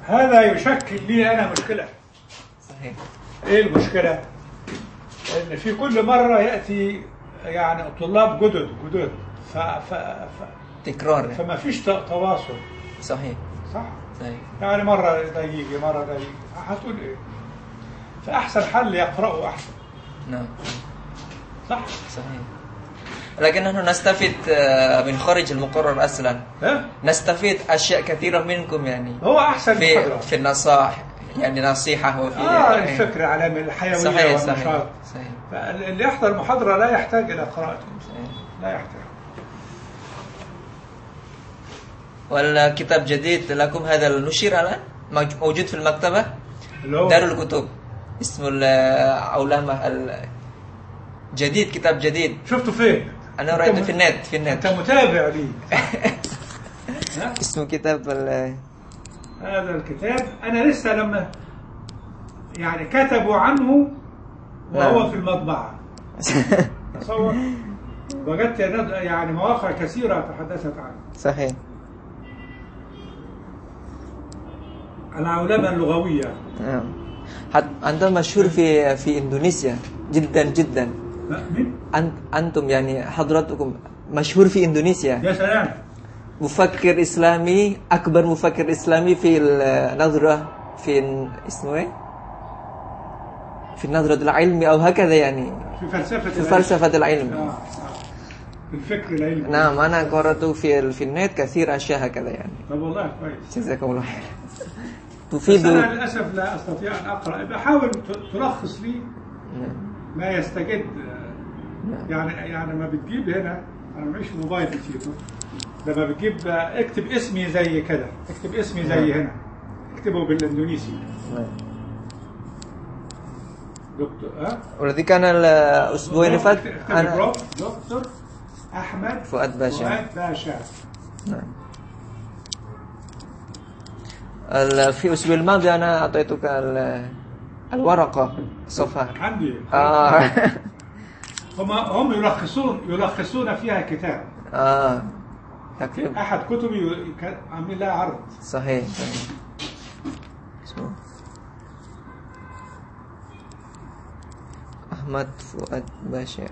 هذا يشكل لي أنا مشكلة صحيح إيه المشكلة؟ إن في كل مرة يأتي يعني طلاب جدد جدد ف... ف... ف... تكرار يعني. فما فيش ت- تواصل صحيح صح؟ صحيح يعني مرة ده يجي مرة ده يجي هتقول إيه؟ فأحسن حل يقرأوا أحسن نعم صح؟ صحيح لكن نحن نستفيد آه، من خارج المقرر أصلا ها؟ نستفيد أشياء كثيرة منكم يعني هو أحسن في محاضرة. في النصائح يعني نصيحة وفي آه يعني- الفكر على الحيوية صحيح صحيح والنشاط صحيح فاللي يحضر محاضرة لا يحتاج إلى قراءته صحيح. لا يحتاج والكتاب جديد لكم هذا نشر الآن موج- موجود في المكتبة اللي هو دار الكتب اسمه العولمة ال- جديد كتاب جديد شفته فين؟ أنا أنت رأيته م- في النت في أنت النت متابع لي ها؟ اسمه كتاب ال- هذا الكتاب أنا لسه لما يعني كتبوا عنه وهو نعم. في المطبعة تصور وجدت ند- يعني مواقع كثيرة تحدثت عنه صحيح العولمة اللغوية نعم. حت أنت مشهور في في إندونيسيا جدا جدا لا، مين؟ أنت أنتم يعني حضرتكم مشهور في إندونيسيا يا سلام مفكر إسلامي أكبر مفكر إسلامي في النظرة في ال- اسمه إيه؟ في النظرة العلم أو هكذا يعني في فلسفة في فلسفة آه. العلم آه. في الفكر العلمي نعم أنا قرأت في ال- في النت كثير أشياء هكذا يعني طب والله كويس جزاكم الله خير بس تفيد أنا للأسف لا أستطيع أن أقرأ بحاول ت- تلخص لي نعم. ما يستجد يعني يعني لما بتجيب هنا انا معيش موبايل كتير لما بتجيب اكتب اسمي زي كده اكتب اسمي زي هنا اكتبه بالاندونيسي نعم. دكتور ها Berarti kan الأسبوع اللي فات اكتب أنا بروف دكتور احمد فؤاد باشا. فؤاد باشا نعم. ال- في الأسبوع الماضي أنا أعطيتك ال- الورقة صفحة عندي آه هم هم يلخصون يلخصون فيها كتاب آه تكتب احد كتبي ي- كان عاملين لها عرض صحيح صحيح اسمه أحمد فؤاد باشا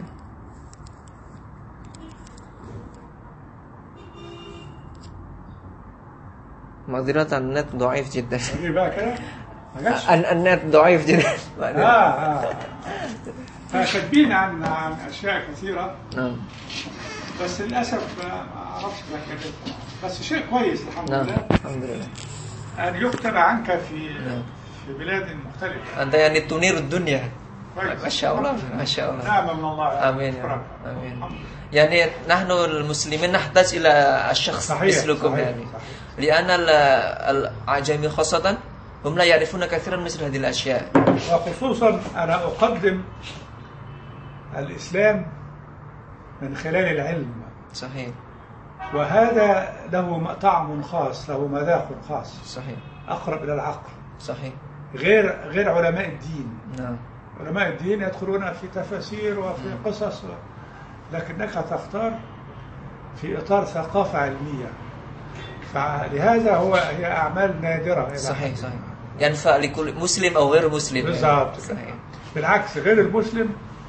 معذرة النت ضعيف جدا ايه بقى كده ما جاتش ال- النت ضعيف جدا اه اه فكاتبين عن عن اشياء كثيره نعم بس للاسف ما ما اعرفش بكتبها بس شيء كويس الحمد نعم لله الحمد لله ان يكتب عنك في نعم. في بلاد مختلفه أنت يعني تنير الدنيا كويس ما شاء الله ما شاء الله نعمه من الله آمين يا شكراً. رب آمين الحمد لله. يعني نحن المسلمين نحتاج إلى الشخص صحيح، مثلكم صحيح، يعني صحيح. لأن ال- الأعجمي خاصة هم لا يعرفون كثيرا مثل هذه الأشياء وخصوصا انا اقدم الاسلام من خلال العلم صحيح وهذا له طعم خاص له مذاق خاص صحيح اقرب الى العقل صحيح غير غير علماء الدين نعم علماء الدين يدخلون في تفاسير وفي قصص لكنك تختار في اطار ثقافه علميه فلهذا هو هي اعمال نادره إلى صحيح حد صحيح ما. ينفع لكل مسلم أو غير مسلم يعني. بالضبط صحيح بالعكس غير المسلم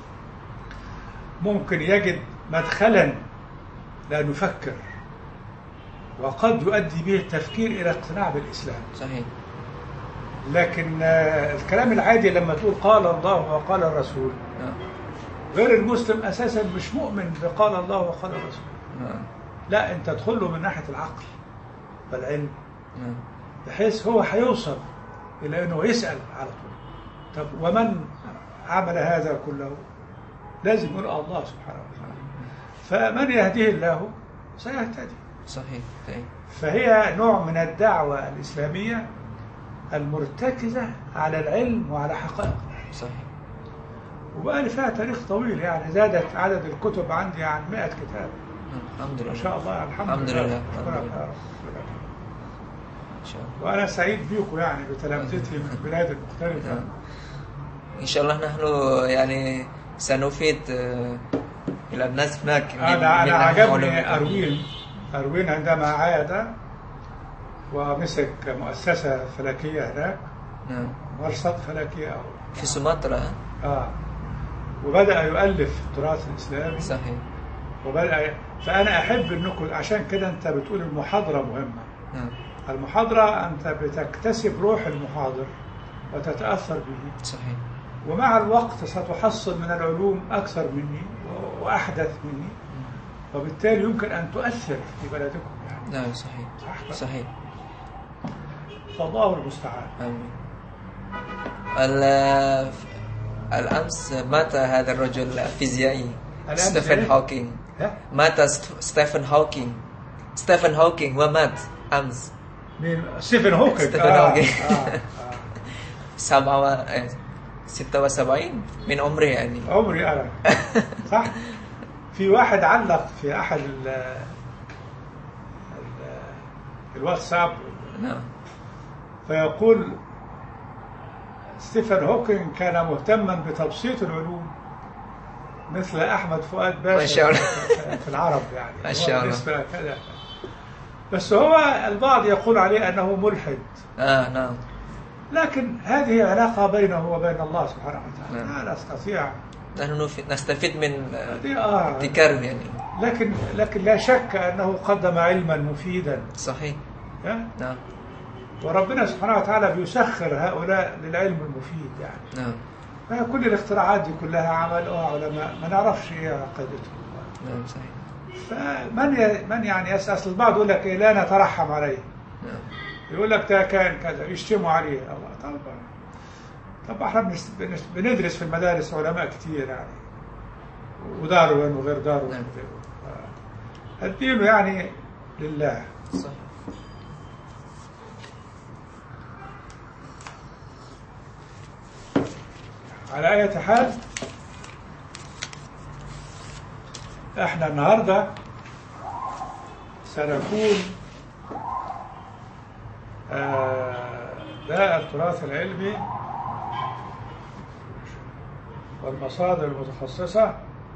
ممكن يجد مدخلا لأن يفكر وقد يؤدي به التفكير إلى اقتناع بالإسلام صحيح لكن آه، الكلام العادي لما تقول قال الله وقال الرسول نعم غير المسلم أساسا مش مؤمن بقال الله وقال الرسول نعم لا أنت تدخل له من ناحية العقل والعلم نعم بحيث هو هيوصل إلى أنه يسأل على طول طب ومن عمل هذا كله لازم يقول الله سبحانه وتعالى فمن يهديه الله سيهتدي صحيح صحيح فهي نوع من الدعوة الإسلامية المرتكزة على العلم وعلى حقائق صحيح وبقى لي فيها تاريخ طويل يعني زادت عدد الكتب عندي عن 100 كتاب الحمد لله ما شاء الله الحمد, الحمد لله لله. شكرا الحمد لله. يا رب. إن شاء الله وأنا سعيد بيكم يعني بتلامذتي من البلاد المختلفة نعم. إن شاء الله نحن يعني سنفيد آه، إلى الناس هناك من- أنا من أنا نحو عجبني علوم. أروين أروين عندما عاد ومسك مؤسسة فلكية هناك نعم مرصد فلكي أو في سومطرة آه وبدأ يؤلف التراث الإسلامي صحيح وبدأ فأنا أحب أنكم عشان كده أنت بتقول المحاضرة مهمة نعم المحاضرة أنت بتكتسب روح المحاضر وتتأثر به صحيح ومع الوقت ستحصل من العلوم أكثر مني وأحدث مني وبالتالي يمكن أن تؤثر في بلدكم يعني نعم صحيح صح صحيح فالله المستعان آمين ال- الأمس مات هذا الرجل الفيزيائي الأمس ستيفن إيه؟ هوكينج ها؟ مات ست- ستيفن هوكينج ستيفن هوكينج ومات أمس مين ستيفن هوكينج ستيفن آه. هوكينج. آه. سبعة و... إيه، ستة وسبعين من عمره يعني آه. عمري أنا صح في واحد علق في أحد ال ال الواتساب نعم فيقول ستيفن هوكينج كان مهتما بتبسيط العلوم مثل احمد فؤاد باشا ما شاء الله. في- في العرب يعني ما شاء الله. بالنسبه كذا بس هو البعض يقول عليه انه ملحد آه نعم لكن هذه علاقه بينه وبين الله سبحانه وتعالى نعم. لا نستطيع نحن نف- نستفيد من آه، دي آه ابتكار يعني لكن لكن لا شك انه قدم علما مفيدا صحيح ها؟ نعم وربنا سبحانه وتعالى بيسخر هؤلاء للعلم المفيد يعني نعم فكل الاختراعات دي كلها عملوها علماء ما نعرفش ايه عقيدتهم نعم صحيح فمن ي... من يعني يسأل البعض يقول لك إيه لا نترحم عليه نعم يقول لك ده كان كذا يشتموا عليه الله طب طب احنا بنس... بنس... بندرس في المدارس علماء كتير يعني وداروين وغير داروين نعم. ف- الدين يعني لله صحيح على أي حال احنا النهاردة سنكون آه، ده التراث العلمي والمصادر المتخصصة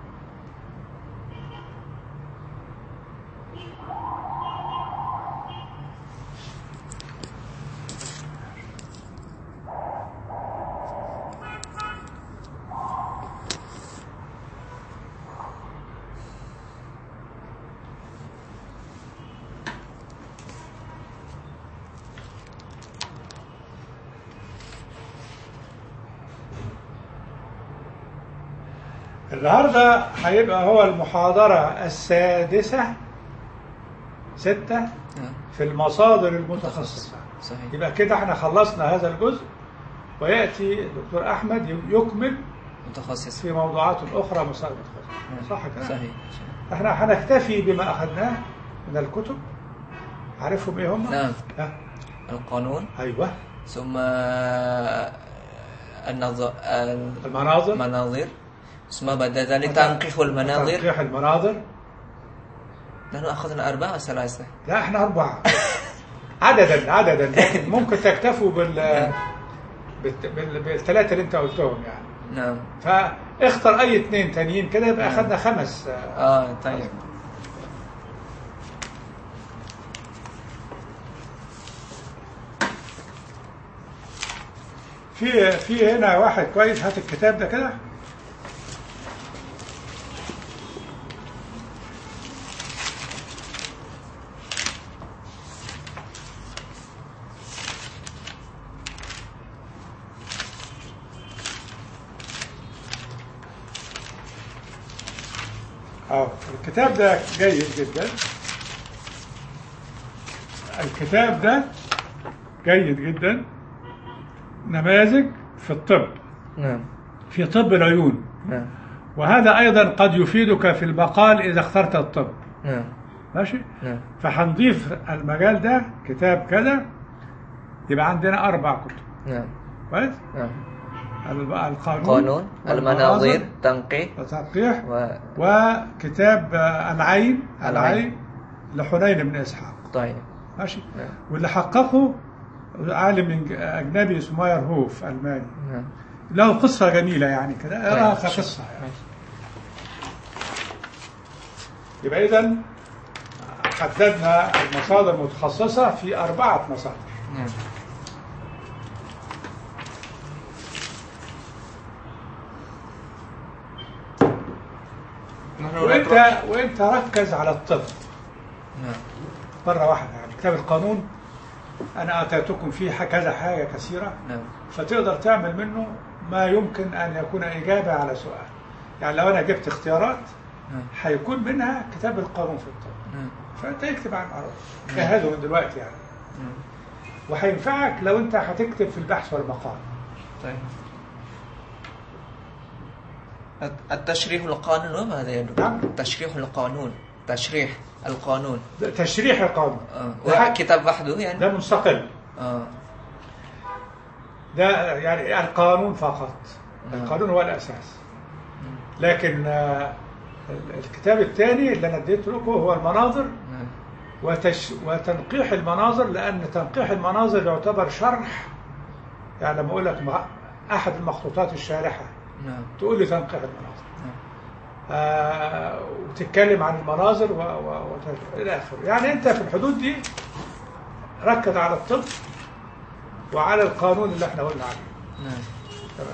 النهارده هيبقى هو المحاضرة السادسة ستة نعم في المصادر المتخصصة صحيح يبقى كده احنا خلصنا هذا الجزء ويأتي الدكتور أحمد يكمل متخصص في موضوعات أخرى مصادر متخصصة صح كده؟ صحيح احنا هنكتفي بما أخذناه من الكتب عارفهم ايه هم؟ نعم ها؟ القانون ايوه ثم النظر المناظر المناظر ثم بعد ذلك تنقيح المناظر تنقيح المناظر نحن أخذنا أربعة وثلاثة لا احنا أربعة عددا عددا لكن ممكن تكتفوا بال بالت- بال- بالثلاثة اللي أنت قلتهم يعني نعم فاختر أي اثنين تانيين كده يبقى أخذنا خمس آه طيب في في هنا واحد كويس هات الكتاب ده كده اه الكتاب ده جيد جدا الكتاب ده جيد جدا نماذج في الطب نعم في طب العيون نعم وهذا أيضا قد يفيدك في المقال إذا اخترت الطب نعم ماشي نعم فهنضيف المجال ده كتاب كذا يبقى عندنا أربع كتب نعم كويس نعم الب- القانون قانون المناظر تنقيح وتنقيح و وكتاب آه، العين العين. العين لحنين بن إسحاق طيب ماشي نعم واللي حققه عالم إنج- أجنبي اسمه ماير هوف ألماني نعم له قصة جميلة يعني كده اقراها طيب. كقصة يعني. ماشي. يبقى إذا حددنا المصادر المتخصصة في أربعة مصادر نعم نحن وأنت نقرأ وأنت ركز على الطب نعم مرة واحدة يعني كتاب القانون أنا أتيتكم فيه ح- كذا حاجة كثيرة نعم فتقدر تعمل منه ما يمكن أن يكون إجابة على سؤال يعني لو أنا جبت اختيارات نعم هيكون منها كتاب القانون في الطب نعم فأنت اكتب عن معروف جهزه من دلوقتي يعني نعم وهينفعك لو أنت هتكتب في البحث والمقال طيب الت- التشريح القانون ماذا يدل؟ نعم. تشريح القانون تشريح القانون ده تشريح القانون آه. ده- وكتاب وحده يعني ده مستقل آه. ده يعني القانون فقط نعم. القانون هو الأساس لكن آه، الكتاب الثاني اللي أنا اديته لكم هو المناظر نعم وتش... وتنقيح المناظر لأن تنقيح المناظر يعتبر شرح يعني لما أقول لك مع- أحد المخطوطات الشارحة نعم تقول لي تنقيح المناظر نعم آه وتتكلم عن المناظر و... و... وت... إلى آخره يعني أنت في الحدود دي ركز على الطب وعلى القانون اللي احنا قلنا عليه نعم تمام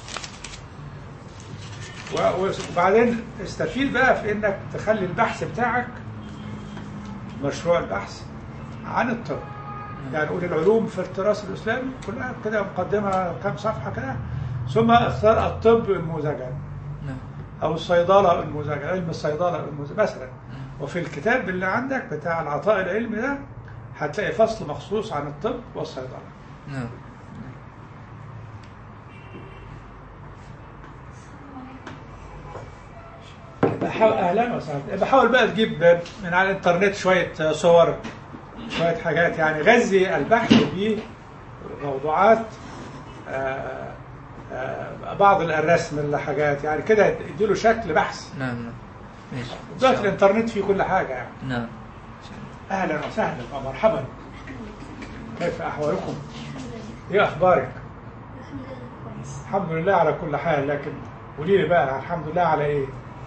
و- وبعدين استفيد بقى في انك تخلي البحث بتاعك مشروع البحث عن الطب يعني قول العلوم في التراث الاسلامي كلها كده مقدمه كام صفحه كده ثم اختار الطب انموذجا نعم او الصيدله انموذجا علم الصيدله انموذجا مثلا وفي الكتاب اللي عندك بتاع العطاء العلمي ده هتلاقي فصل مخصوص عن الطب والصيدله نعم بحاول اهلا وسهلا بحاول بقى تجيب من على الانترنت شويه صور شويه حاجات يعني غذي البحث بموضوعات آه، آه، بعض الرسم الحاجات يعني كده يديله شكل بحث نعم نعم ماشي إن شاء دلوقتي الله. الانترنت فيه كل حاجه يعني نعم اهلا وسهلا ومرحبا كيف احوالكم؟ ايه اخبارك؟ الحمد لله على كل حال لكن قولي لي بقى الحمد لله على ايه؟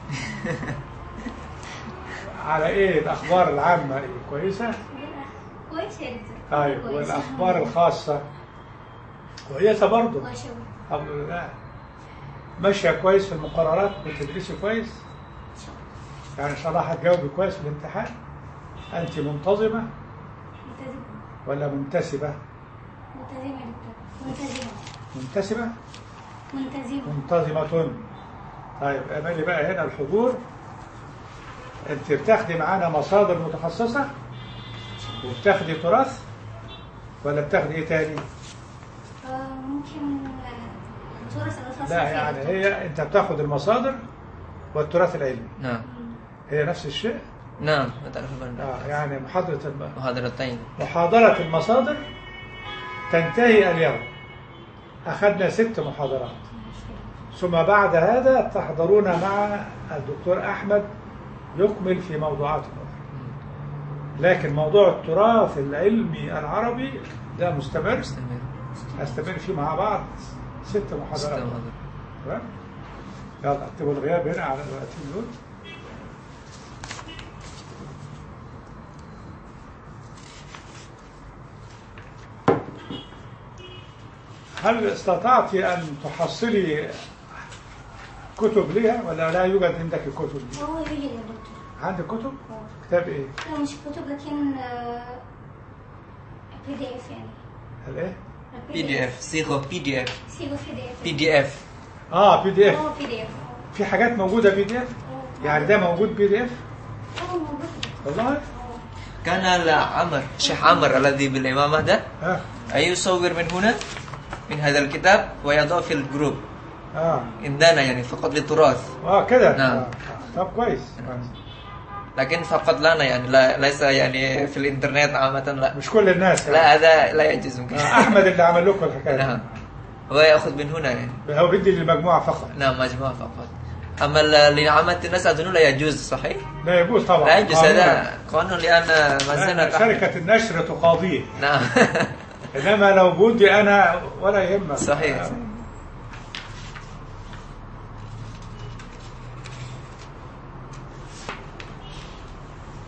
على ايه الاخبار العامه ايه كويسه؟ كويس يا دكتور طيب كويس. والاخبار الخاصه كويسه برضه ما شاء الله الحمد لله ماشيه كويس في المقررات بتدرسي كويس يعني ان شاء الله هتجاوبي كويس في الامتحان انت منتظمه ملتزمة ولا منتسبه ملتزمة يا دكتور ملتزمة منتسبه ملتزمة منتظمه طيب امالي بقى هنا الحضور انت بتاخدي معانا مصادر متخصصه وبتاخدي تراث ولا بتاخدي ايه تاني آه، ممكن آه، صورة سنتخصص لا يعني هي انت بتاخد المصادر والتراث العلمي نعم هي نفس الشيء نعم تعرف من آه يعني محاضرة الم... محاضرتين محاضرة المصادر تنتهي اليوم أخذنا ست محاضرات ثم بعد هذا تحضرون مع الدكتور أحمد يكمل في موضوعات أخرى لكن موضوع التراث العلمي العربي ده مستمر مستمر هستمر فيه مع بعض ست محاضرات استمر. تمام يلا اكتبوا الغياب هنا على الوقتين دول هل استطعت أن تحصلي كتب ليها ولا لا يوجد عندك الكتب دي؟ هو يوجد يا دكتور عندك كتب؟ آه. كتاب ايه؟ لا مش كتب لكن بي دي اف يعني الايه؟ بي دي اف صيغة بي دي اف سيبه في دي اف بي دي اف اه بي دي اف اه بي دي اف في حاجات موجودة بي دي اف؟ يعني ده موجود بي دي اف؟ اه موجود والله؟ اه كان عمر شيخ عمر الذي بالإمامة ده ها يصور من هنا من هذا الكتاب ويضع في الجروب اه عندنا يعني فقط للتراث اه كده نعم. آه. طب كويس كويس. لكن فقط لنا يعني لا ليس يعني في الانترنت عامة لا مش كل الناس يعني. لا هذا لا يجوز ممكن آه احمد اللي عمل لكم الحكايه نعم دي. هو يأخذ من هنا يعني هو بدي للمجموعه فقط نعم مجموعة فقط أما ل- لعامة الناس أظن لا يجوز صحيح؟ لا يجوز طبعا لا يجوز قانونا. هذا قانون لأن ما زلنا لأن تحت شركه النشر تقاضيه نعم انما لو بدي انا ولا يهمك صحيح آه.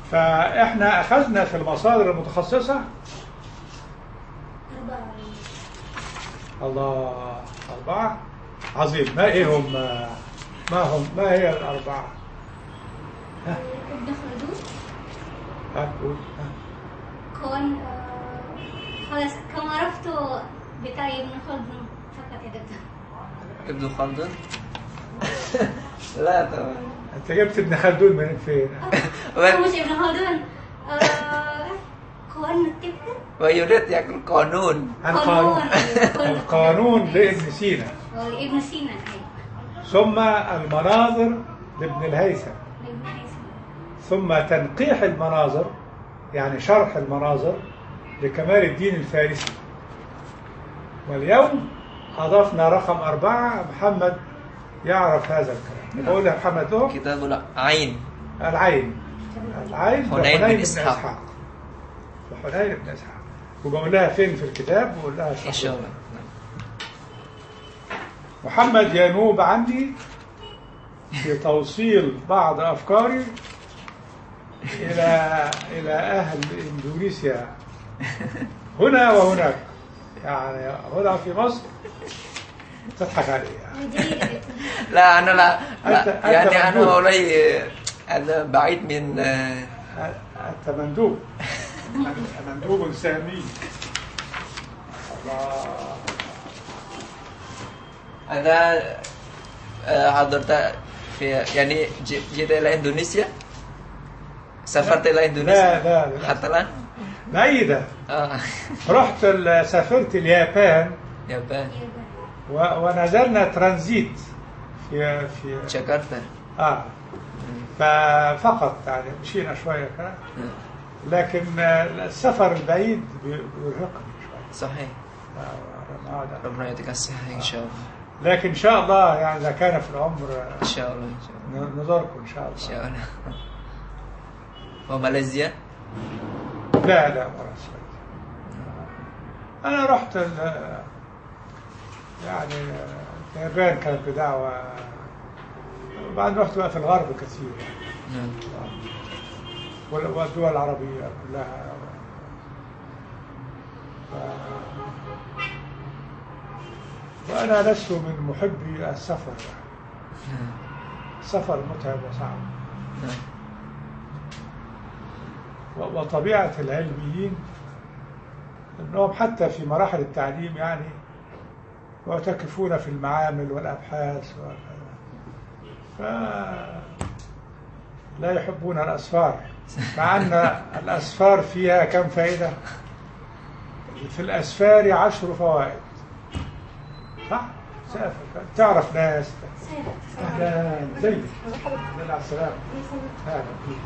فاحنا اخذنا في المصادر المتخصصه أربعة الله أربعة عظيم ما إيه هم ما هم ما هي الأربعة ابن خلدون ها قول ها. كون آه، خلاص كما عرفت بتاعي ابن خلدون فقط يا دكتور ابن خلدون لا طبعا أنت جبت ابن خلدون من فين؟ آه، مش ابن خلدون آه، كون تفتكر ويريد يقول قانون القانون القانون لابن سينا ابن سينا أيوة. ثم المناظر لابن الهيثم ابن هيثم ثم تنقيح المناظر يعني شرح المناظر لكمال الدين الفارسي واليوم أضفنا رقم أربعة محمد يعرف هذا الكلام بقول يا محمد له كتاب العين العين العين حنين بن لحنين بن إسحاق. إسحاق لحنين بن إسحاق وبقول لها فين في الكتاب بقول لها إن شاء الله محمد ينوب عني في توصيل بعض أفكاري إلى إلى أهل إندونيسيا هنا وهناك يعني هنا في مصر تضحك علي يعني. جيد يا دكتور لا أنا لا, أنت- لا أنت يعني أنا مندوب. مولاي أنا بعيد من آه، أنت مندوب مندوب سامي الله أنا آه، حضرت في يعني ج- جيت إلى إندونيسيا سافرت إلى إندونيسيا لا لا لا حتى الآن بعيدة آه رحت ال- سافرت اليابان يابان و- ونزلنا ترانزيت في في جاكرتا اه ففقط يعني مشينا شويه كده لكن آه، السفر البعيد بي- بيرهقني شويه صحيح آه، أنا أقعد أ- ربنا يعطيك الصحة إن شاء الله لكن ان شاء الله يعني اذا كان في العمر آه، إن شاء الله إن شاء الله ن- نزوركم ان شاء إن الله شاء الله وماليزيا لا لا مرة سويت انا رحت ال- يعني آه، اليابان كانت بدعوه وبعدين رحت بقى في الغرب كثير يعني. نعم وال- والدول العربية كلها ف- وأنا لست من محبي السفر نعم السفر متعب وصعب نعم و- وطبيعة العلميين أنهم حتى في مراحل التعليم يعني يعتكفون في المعامل والأبحاث وكذا ف لا يحبون الأسفار مع أن الأسفار فيها كم فائدة في الأسفار عشر فوائد صح؟ سافر تعرف ناس أهلا زيك لا على السلامة أهلا بيك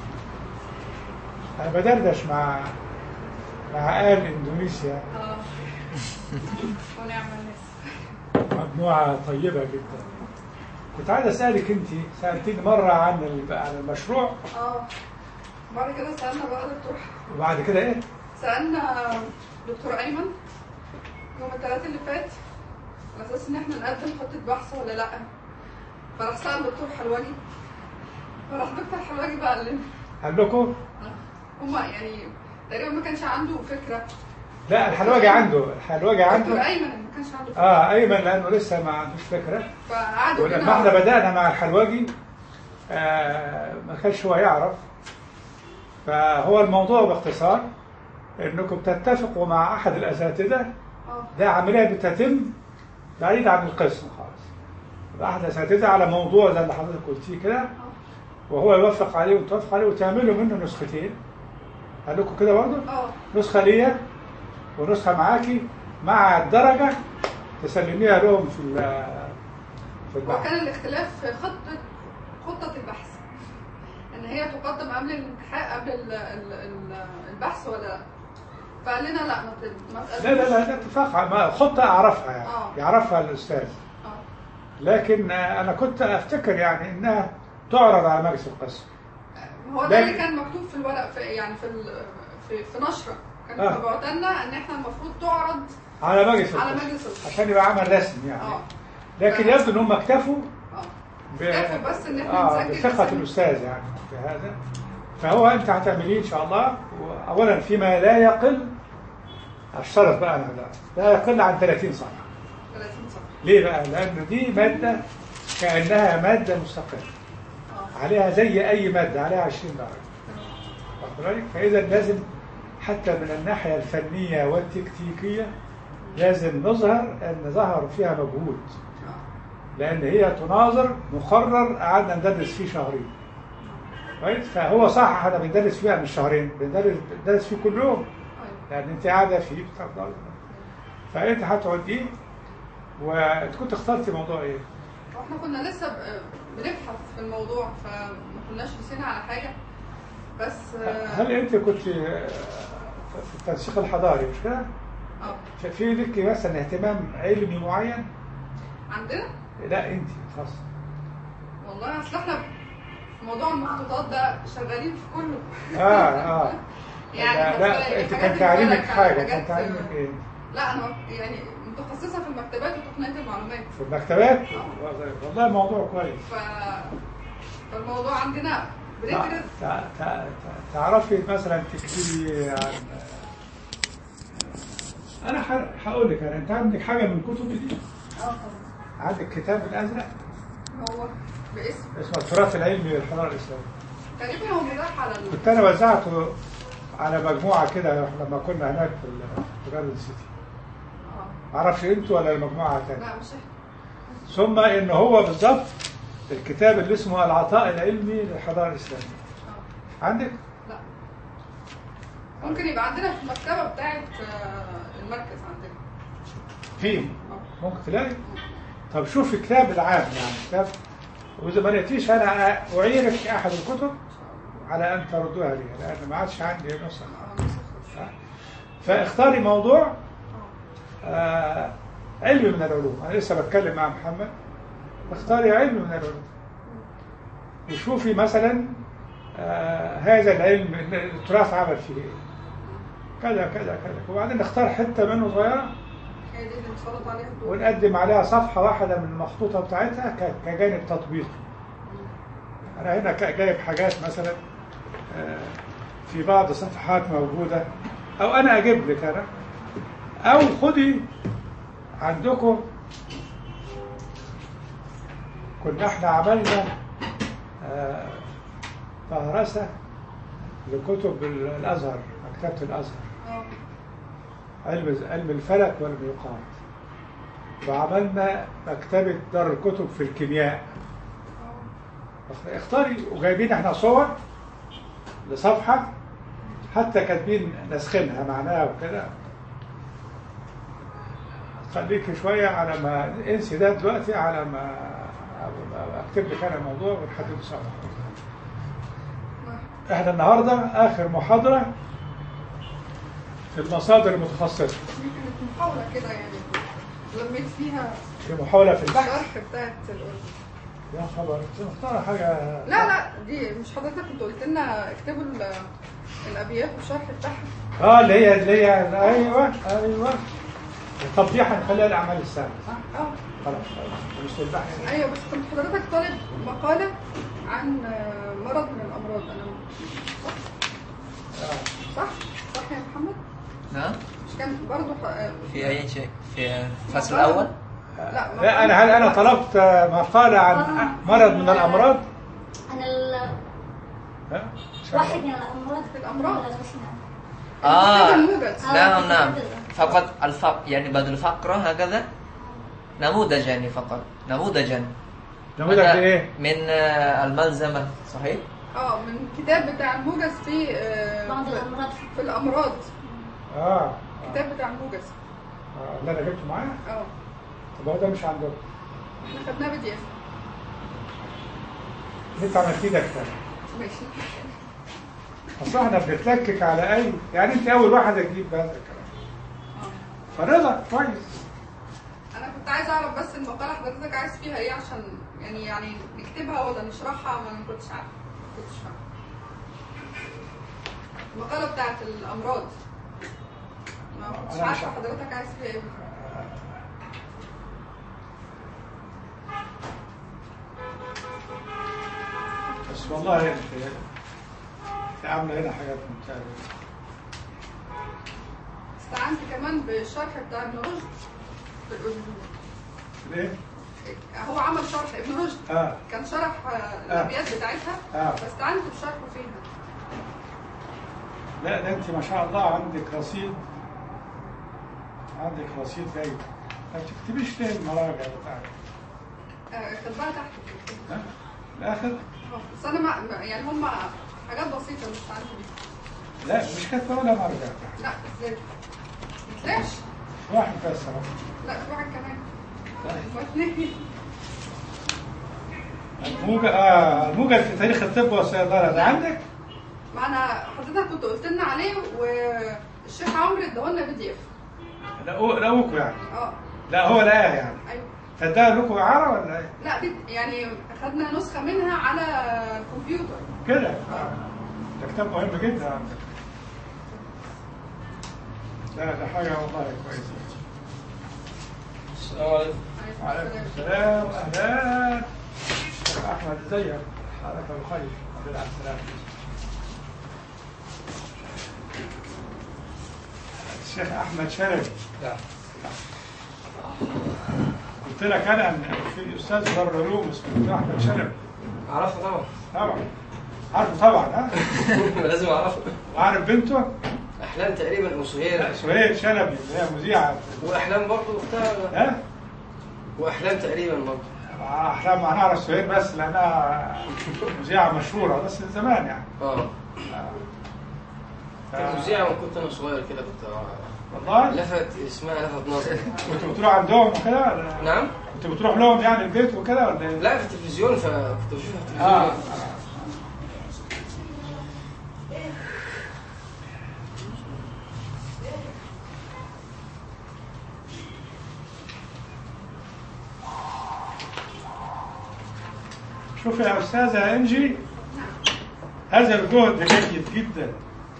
أنا بدردش مع مع آل إندونيسيا اه ونعم الناس مجموعة طيبة جدا كنت عايز أسألك أنت سألتني مرة عن ال- عن المشروع اه بعد كده سألنا بقى دكتور وبعد كده إيه؟ سألنا دكتور أيمن يوم الثلاث اللي فات على أساس إن إحنا نقدم خطة بحث ولا لأ فراح سأل دكتور حلواني فراح دكتور حلواني بقى قال لنا قال لكم؟ هما يعني تقريبا ما كانش عنده فكرة لا الحلوجي عنده الحلوجي دكتور عنده أيمن ما كانش عنده فكرة آه أيمن لأنه لسه ما عندوش فكرة فقعدوا ولما احنا كده بدأنا مع الحلوجي آه ما كانش هو يعرف فهو الموضوع باختصار انكم تتفقوا مع احد الاساتذه اه ده عمليه بتتم بعيد عن القسم خالص يبقى احد الاساتذه على موضوع زي اللي حضرتك قلتيه كده اه وهو يوافق عليه وتوافق عليه وتعملوا منه نسختين قال لكم كده برضه اه نسخه ليا ونسخه معاكي مع الدرجه تسلميها لهم في ال- في البحث وكان الاختلاف في خطة خطة البحث ان هي تقدم قبل الامتحان قبل ال- ال- ال- البحث ولا لا فقال لنا لا ما ت- ما لا لا لا ده اتفاق ما خطة أعرفها يعني آه. يعرفها الأستاذ اه لكن آه، أنا كنت أفتكر يعني إنها تعرض على مجلس القسم هو ده اللي لكن- كان مكتوب في الورق في يعني في ال- في, في نشرة كان آه. مبعوت لنا ان احنا المفروض تعرض على مجلس على القسم مجلس القسم عشان يبقى عمل رسمي يعني اه لكن يبدو إن هم اكتفوا اه ب- اكتفوا بس إن إحنا آه نسجل بثقة اسم. الأستاذ يعني في هذا فهو انت هتعمليه ان شاء الله اولا فيما لا يقل الشرط بقى انا لا, لا يقل عن 30 صفحه 30 صفحه ليه بقى؟ لان دي ماده كانها ماده مستقله اه عليها زي اي ماده عليها 20 درجه واخد بالك؟ فاذا لازم حتى من الناحيه الفنيه والتكتيكيه لازم نظهر ان ظهر فيها مجهود اه لان هي تناظر مقرر قعدنا ندرس فيه شهرين كويس فهو صح احنا بندرس فيها مش شهرين بندرس بندرس فيه كل يوم ايوه لان انت قاعده فيه بتفضل فانت هتقعدي وانت كنت اخترتي موضوع ايه؟ واحنا كنا لسه ب- بنبحث في الموضوع فما كناش رسينا على حاجه بس اه هل انت كنت في التنسيق الحضاري مش كده؟ آه. في لك مثلا اهتمام علمي معين؟ عندنا لا انت خاص والله اصل احنا في موضوع المخطوطات ده شغالين في كله اه اه يعني لا, بس لا انت الحاجات كان تعليمك الفلك، حاجه الحاجات- كان تعليمك ايه؟ لا انا يعني متخصصه في المكتبات وتقنيه المعلومات في المكتبات؟ والله موضوع كويس ف فالموضوع عندنا بندرس تع- تع- تع- تعرفي مثلا تكتبي عن انا ح- هقول لك انا انت عندك حاجه من كتب دي اه طبعا عندك كتاب الازرق هو باسم اسمه التراث العلمي للحضاره الاسلاميه تقريبا هو متاح على ال... كنت انا وزعته على مجموعه كده لما كنا هناك في ال- في جاردن سيتي اه معرفش انتوا ولا المجموعه تانية لا مش احنا ثم ان هو بالظبط الكتاب اللي اسمه العطاء العلمي للحضاره الاسلاميه اه عندك؟ لا ممكن يبقى عندنا في المكتبه بتاعه آه، المركز عندنا فيه اه ممكن تلاقي طب شوف الكتاب العام يعني كتاب واذا ما لقيتيش انا اعيرك احد الكتب على ان تردوها لي لان ما عادش عندي نسخ اه نسخ. فاختاري موضوع اه آه علم من العلوم انا لسه بتكلم مع محمد اختاري علم من العلوم وشوفي مثلا آه هذا العلم التراث عمل فيه ايه كذا كذا كذا وبعدين نختار حته منه صغيره هي دي اللي انشرط عليها الدور ونقدم عليها صفحة واحدة من المخطوطة بتاعتها ك- كجانب تطبيقي أنا هنا ك- جايب حاجات مثلا آه، في بعض صفحات موجودة أو أنا أجيب لك أنا أو خدي عندكم كنا احنا عملنا آه، فهرسة لكتب ال- الأزهر مكتبة الأزهر اه علم علم الفلك والميقات وعملنا مكتبة دار الكتب في الكيمياء اه اختاري وجايبين احنا صور لصفحة حتى كاتبين نسخينها معناها وكده خليكي شوية على ما انسي ده دلوقتي على ما اكتب لك انا الموضوع ونحدد سوا احنا النهارده اخر محاضرة في المصادر المتخصصة دي كانت محاولة كده يعني لميت فيها في محاولة في البحث الشرح بتاعت الأردن يا خبر انت مختار حاجة لا لا دي مش حضرتك كنت قلت لنا اكتبوا ال- الأبيات والشرح بتاعها اه اللي هي اللي هي ايوه ايوه طب دي هنخليها الاعمال السهله صح؟ اه خلاص خلاص مش البحث ايوه بس كنت حضرتك طالب مقالة عن آه، مرض من الأمراض أنا صح؟ آه. صح؟ صح يا محمد؟ نعم مش كان برضه ح- في أي شيء في الفصل الأول لا لا انا هل انا طلبت مقاله عن مرض من الامراض؟ عن ال- ها؟ واحد من الأمراض الأمراض. ولا مش نعم. كده آه الموجز نعم نعم فقط الفق يعني بدل فقرة هكذا نموذج يعني فقط نموذجا نموذج هذا ايه؟ من آه، الملزمة صحيح؟ اه من كتاب بتاع الموجز في آه، بعض في- الأمراض في الأمراض اه كتاب بتاع الموجز آه، اللي انا جبته معايا اه طب هو ده مش عندكم احنا خدناه بي دي اف انت عملتيه ده كتاب ماشي اصل احنا بنتلكك على اي يعني انت اول واحده تجيب هذا الكلام اه فرضا كويس انا كنت عايزه اعرف بس المقاله حضرتك عايز فيها ايه عشان يعني يعني نكتبها ولا نشرحها ما كنتش عارفه ما كنتش فاهمه المقاله بتاعت الامراض ما كنتش أنا مش عارفه عارف. حضرتك عايز فيها ايه بس والله انت عامله هنا حاجات ممتازه استعنت كمان بالشرح بتاع ابن رشد ليه؟ هو عمل شرح ابن رشد اه كان شرح آه، الابيات بتاعتها آه. فاستعنت بشرحه فيها لا ده انت ما شاء الله عندك رصيد عندك رصيد جيد ما بتكتبيش ليه المراجع بتاعتك؟ آه، كاتباها تحت ها؟ الاخر آه، بس انا ما ما- يعني هم حاجات بسيطه مش عارفه دي لا مش كاتبه ولا مرجع لا ازاي ما تلاقيش واحد بس اهو لا في واحد كمان طيب. هو اتنين الموجة اه الموجة في تاريخ الطب والصيدلة ده عندك؟ ما انا حضرتك كنت قلت لنا عليه والشيخ عمرو اداهولنا بي دي اف لقوه- لقوكوا يعني اه لا هو لقاها يعني ايوه فاداها لكم اعاره ولا ايه؟ لا دي يعني اخدنا نسخه منها على الكمبيوتر كده آه. ده كتاب مهم جدا على فكرة. لا ده حاجة والله كويسة السلام عليكم وعليكم السلام اهلا شيخ احمد ازيك حالك بخير الحمد لله على السلامة الشيخ احمد شلبي نعم قلت لك انا ان في استاذ دار العلوم اسمه الدكتور احمد شلبي اعرفه طبعا طبعا عارفه طبعا ها لازم اعرفه وعارف بنته احلام تقريبا او سهير سهير شلبي اللي هي مذيعه واحلام برضه اختها ها واحلام تقريبا برضه احلام ما نعرف سهير بس لانها مذيعه مشهوره بس من زمان يعني اه ف- كانت مذيعة لما كنت انا صغير كده كنت والله لفت اسمها لفت نظري كنت بتروح عندهم وكده ولا نعم كنت بتروح لهم يعني البيت وكده ولا ايه؟ لا في التلفزيون فكنت بشوفها في اه التلفزيون شوف يا استاذه انجي هذا الجهد جيد جدا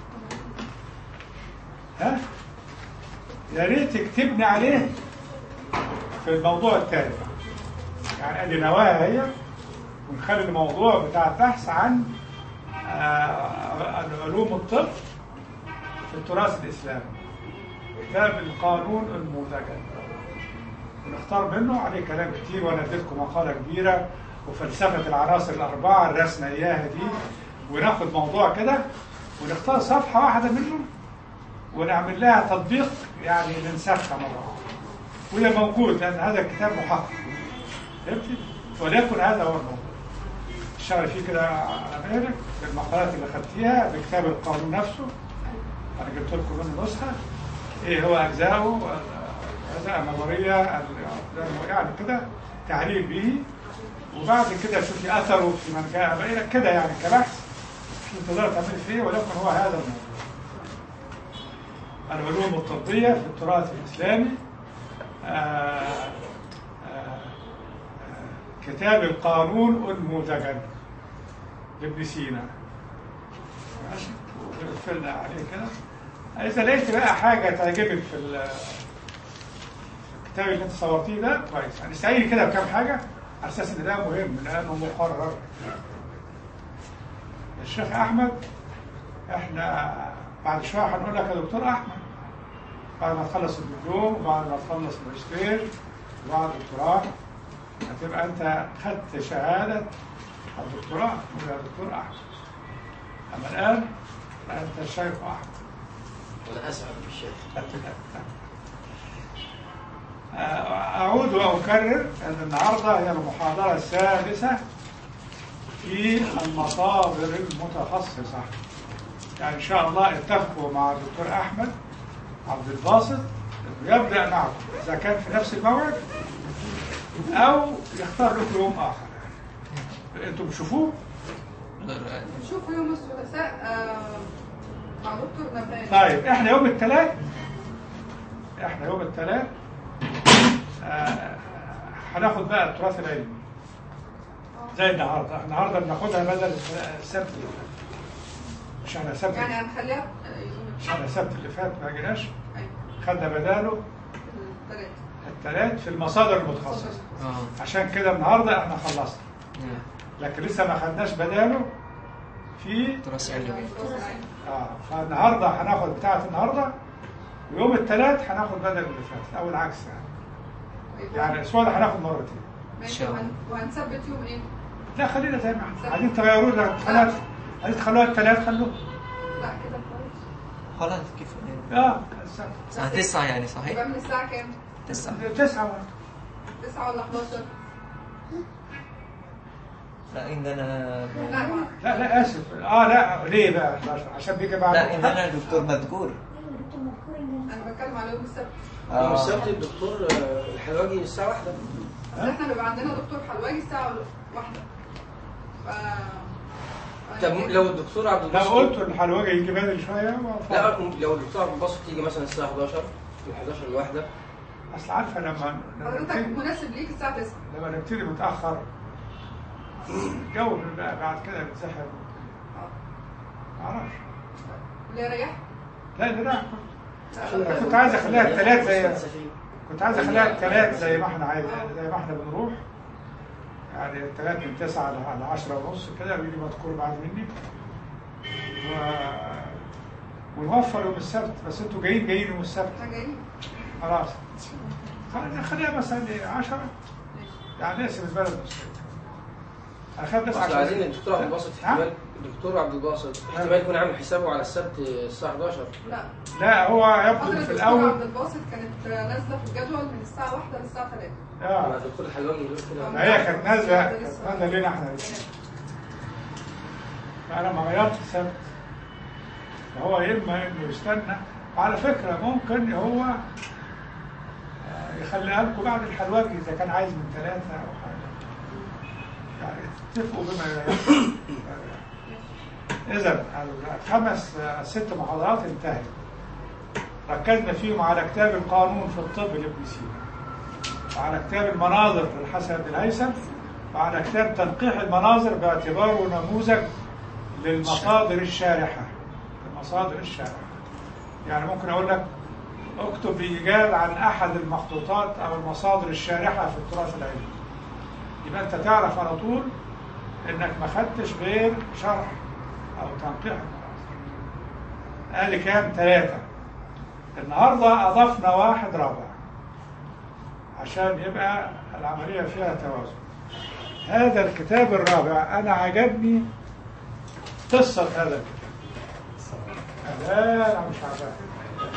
ها يا ريت تكتبني عليه في الموضوع التاني يعني ادي نوايا هي ونخلي الموضوع بتاع البحث عن آه، علوم الطب في التراث الاسلامي كتاب القانون الموزجة ونختار منه عليه كلام كتير وانا اديتكم مقاله كبيره وفلسفه العناصر الاربعه الرسمه اياها دي وناخد موضوع كده ونختار صفحه واحده منه ونعمل لها تطبيق يعني ننسخها مره واحدة. وهي موجود لان هذا الكتاب محقق فهمتي؟ وليكن هذا هو الموضوع اشتغل فيه كده على مهلك بالمقالات اللي خدتيها بكتاب القانون نفسه انا جبت لكم منه نسخه ايه هو اجزاؤه اجزاء نظريه ال- يعني كده تعليل به وبعد كده شوفي اثره في من جاء بعدك كده يعني كبحث شوف تقدر تعمل فيه ولكن هو هذا الموضوع العلوم الطبيه في التراث الاسلامي آه، آه، آه، كتاب القانون الموزجا لابن سينا ماشي وقفلنا عليه كده إذا لقيت بقى حاجة تعجبك في ال- في الكتاب اللي أنت صورتيه ده كويس يعني استعيني كده بكام حاجة على أساس إن ده مهم لأنه مقرر الشيخ أحمد إحنا بعد شوية هنقول لك يا دكتور أحمد بعد ما تخلص الدبلوم وبعد ما تخلص الماجستير وبعد الدكتوراه هتبقى أنت خدت شهادة الدكتوراه تقول يا دكتور أحمد أما الآن فأنت الشيخ أحمد وانا اسعد بالشيخ أعود وأكرر أن النهاردة هي المحاضرة السادسة في المصادر المتخصصة يعني إن شاء الله اتفقوا مع الدكتور أحمد عبد الباسط إنه يبدأ معكم إذا كان في نفس الموعد أو يختار لكم يوم آخر أنتم بتشوفوه شوفوا يوم الثلاثاء آه، مع دكتور نبهاني طيب احنا يوم الثلاث احنا يوم الثلاث آه، هناخد بقى التراث العلمي زي النهارده احنا النهارده بناخدها بدل السبت اللي فات مش احنا السبت يعني هنخليها آه، يوم مش احنا السبت اللي فات ما جيناش أيوة، خدنا بداله الثلاث الثلاث في المصادر المتخصصه عشان كده النهارده احنا خلصنا لكن لسه ما خدناش بداله في دراسة علمية اه فالنهارده هناخد بتاعه النهارده ويوم الثلاث هناخد بدل اللي فات او العكس يعني يعني الاسبوع ده هناخد مرتين ماشي شاء الله. وهن- وهنثبت يوم ايه؟ لا خلينا زي ما احنا عايزين تغيروا لنا الامتحانات عايزين تخلوها الثلاث خلوها لا كده كويس خلاص كيف اه الساعة الساعة 9 يعني صحيح؟ يبقى من الساعة كام؟ 9 تسعة 9 ولا 11 لا عندنا لا لا لا اسف اه لا ليه بقى عشان بيجي بعد لا عندنا دكتور مذكور ايوه دكتور مذكور عندنا انا بتكلم على يوم السبت يوم آه. السبت الدكتور آه، الحلواجي الساعة واحدة اصل احنا بيبقى عندنا دكتور حلواجي الساعة واحدة ف طب لو الدكتور عبد لو الباسط قلت الحلوجة يجي بدري شوية لا لو الدكتور عبد الباسط يجي مثلا الساعة 11 من 11 لواحدة اصل عارفة لما لما حضرتك نبتدي, مناسب ليك الساعة 9 لما نبتدي متأخر الجو بقى بعد كده بيتزحم معرفش اللي يريح لا لا لا أنا كنت عايز اخليها الثلاث زي كنت عايز اخليها الثلاث زي ما احنا عايز زي ما احنا بنروح يعني الثلاث من تسعة ل 10 ونص كده بيجي مذكور بعد مني و... ونوفر يوم السبت بس انتوا جايين جايين يوم السبت احنا جايين خلاص خلينا خليها مثلا 10 يعني نقسم البلد نصين انا خدت بس اصل عشان عايزين الدكتور عبد الباسط نعم؟ احتمال الدكتور عبد الباسط احتمال يكون عامل حسابه على السبت الساعة 11 لا لا هو حضرة يبدو في الدكتور الاول عبد الباسط كانت نازلة في الجدول من الساعة 1 للساعة 3 مع اه الدكتور الحلواجي يقول كده ما هي كانت نازله كانت نازله لينا احنا الاثنين فانا ما غيرت السبت فهو يا اما انه يستنى وعلى فكره ممكن هو آه، يخليها لكم بعد الحلواجي اذا كان عايز من ثلاثه او حاجه يعني اتفقوا بما يحصل اذا الخمس آه، ست محاضرات انتهت ركزنا فيهم على كتاب القانون في الطب لابن سينا وعلى كتاب المناظر للحسن بن الهيثم وعلى كتاب تنقيح المناظر باعتباره نموذج للمصادر الشارحة المصادر الشارحة يعني ممكن أقول لك اكتب بإيجاز عن أحد المخطوطات أو المصادر الشارحة في التراث العلمي يبقى أنت تعرف على طول إنك ما خدتش غير شرح أو تنقيح المناظر قال كام ثلاثة النهاردة أضفنا واحد رابع عشان يبقى العملية فيها توازن هذا الكتاب الرابع أنا عجبني قصة هذا الكتاب لا أنا مش عجبني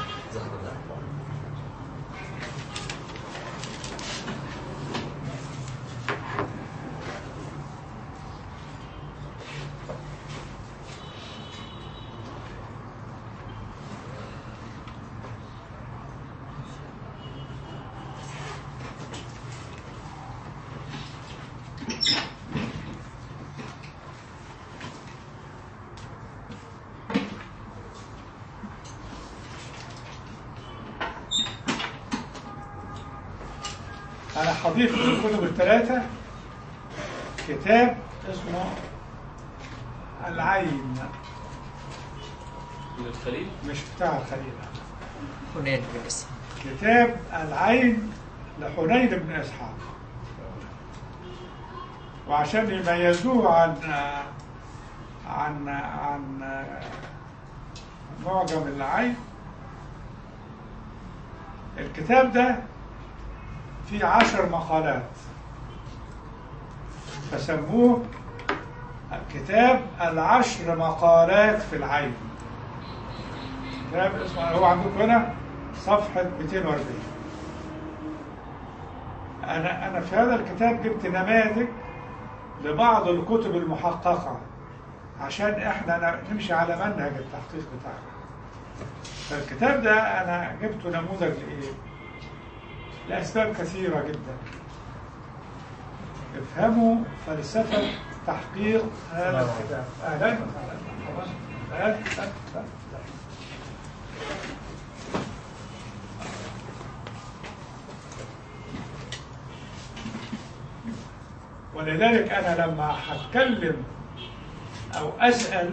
أنا هضيف في الكتب الثلاثة كتاب اسمه العين من الخليل مش بتاع الخليل حنين بن إسحاق كتاب العين لحنين بن إسحاق وعشان يميزوه عن عن عن معجم العين الكتاب ده فيه عشر مقالات فسموه كتاب العشر مقالات في العين كتاب اسمه هو عندكم هنا صفحة 240 أنا أنا في هذا الكتاب جبت نماذج لبعض الكتب المحققة عشان إحنا ن- نمشي على منهج التحقيق بتاعنا فالكتاب ده أنا جبته نموذج لإيه؟ لأسباب كثيرة جدا افهموا فلسفة تحقيق هذا الكتاب أهلا وسهلا مرحبا. أهلا أهلا أهلا. ولذلك أنا لما هتكلم أو أسأل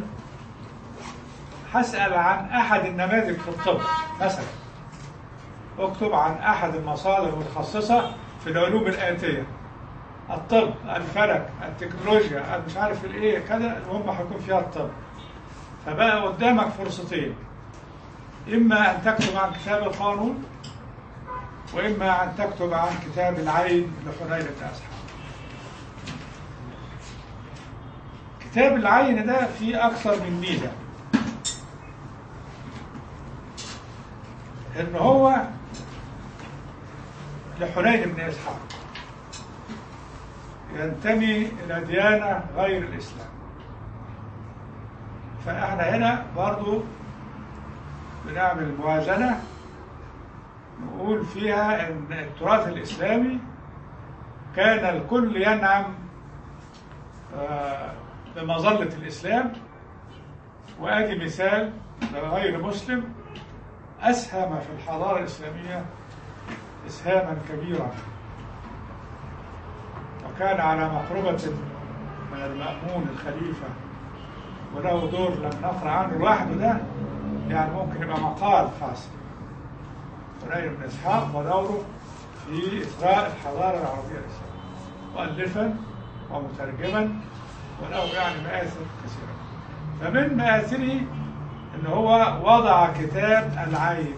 هسأل عن أحد النماذج في الطب مثلا اكتب عن أحد المصادر المتخصصة في العلوم الآتية الطب الفلك التكنولوجيا مش عارف الايه كذا المهم هيكون فيها الطب فبقى قدامك فرصتين اما ان تكتب عن كتاب القانون واما ان تكتب عن كتاب العين لحنين بن اسحاق كتاب العين ده فيه اكثر من ميزه ان هو لحنين بن اسحاق ينتمي الى ديانه غير الاسلام فاحنا هنا برضو بنعمل موازنه نقول فيها ان التراث الاسلامي كان الكل ينعم آه، بمظله الاسلام وادي مثال لغير مسلم اسهم في الحضاره الاسلاميه اسهاما كبيرا وكان على مقربه من المامون الخليفه وله دور لم نقرا عنه لوحده ده يعني ممكن يبقى مقال خاص حنين بن اسحاق ودوره في اثراء الحضاره العربيه الاسلاميه مؤلفا ومترجما وله يعني مآثر كثيره فمن مآثره ان هو وضع كتاب العين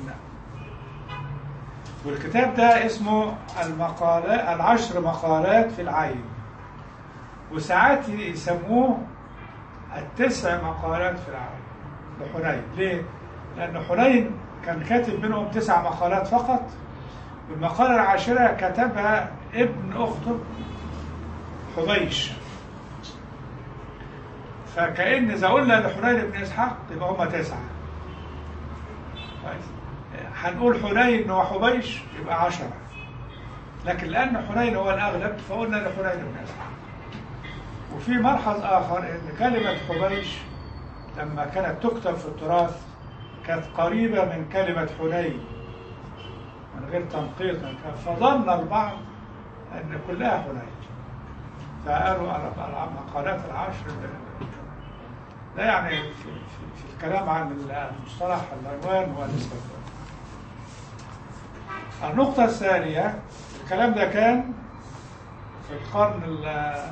والكتاب ده اسمه المقالات العشر مقالات في العين وساعات يسموه التسع مقالات في العين لحنين ليه؟ لأن حنين كان كاتب منهم تسع مقالات فقط والمقالة العاشرة كتبها ابن أخته حبيش فكأن إذا قلنا لحنين بن إسحاق يبقى هما تسعة كويس هنقول حنين وحبيش يبقى عشرة لكن لأن حنين هو الأغلب فقلنا لحنين بن إسحاق وفي ملحظ آخر إن كلمة حبيش لما كانت تكتب في التراث كانت قريبة من كلمة حنين من غير تنقيط فظن البعض أن كلها حنين فقالوا على المقالات العشر ده يعني في, في, في الكلام عن المصطلح العنوان والاستخدام النقطة الثانية الكلام ده كان في القرن ال-